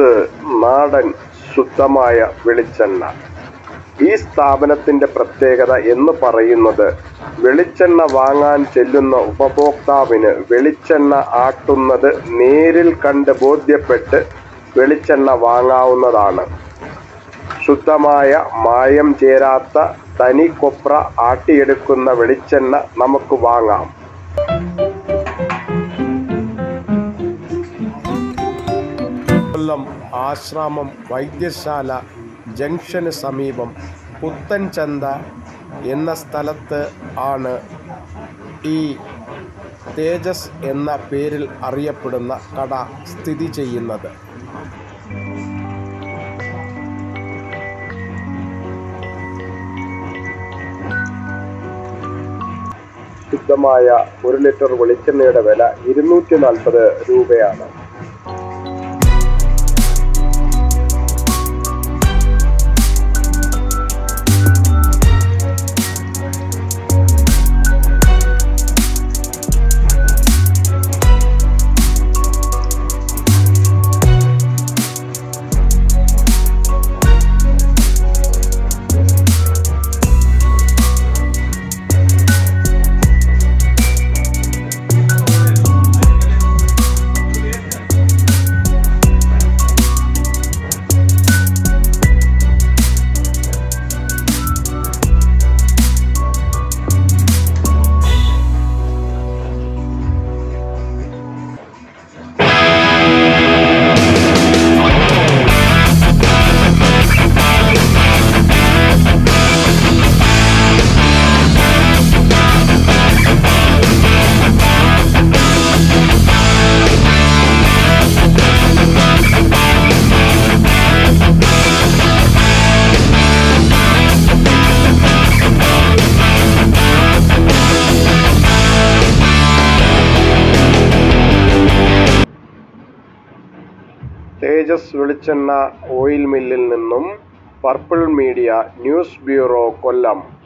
ഇത് നാടൻ ശുദ്ധമായ വെളിച്ചെണ്ണ ഈ സ്ഥാപനത്തിന്റെ പ്രത്യേകത എന്ന് പറയുന്നത് വെളിച്ചെണ്ണ വാങ്ങാൻ ചെല്ലുന്ന ഉപഭോക്താവിന് വെളിച്ചെണ്ണ ആട്ടുന്നത് നേരിൽ കണ്ട് ബോധ്യപ്പെട്ട് വെളിച്ചെണ്ണ വാങ്ങാവുന്നതാണ് ശുദ്ധമായ മായം ചേരാത്ത തനി കൊപ്ര ആട്ടിയെടുക്കുന്ന വെളിച്ചെണ്ണ നമുക്ക് വാങ്ങാം കൊല്ലം ആശ്രാമം വൈദ്യശാല ജംഗ്ഷന് സമീപം പുത്തൻചന്ത എന്ന സ്ഥലത്ത് ആണ് ഈ തേജസ് എന്ന പേരിൽ അറിയപ്പെടുന്ന കട സ്ഥിതി ചെയ്യുന്നത് ശുദ്ധമായ ഒരു ലിറ്റർ വെളിച്ചെണ്ണയുടെ വില ഇരുന്നൂറ്റി നാൽപ്പത് രൂപയാണ് തേജസ് വെളിച്ചെണ്ണ ഓയിൽ മില്ലിൽ നിന്നും പർപ്പിൾ മീഡിയ ന്യൂസ് ബ്യൂറോ കൊല്ലം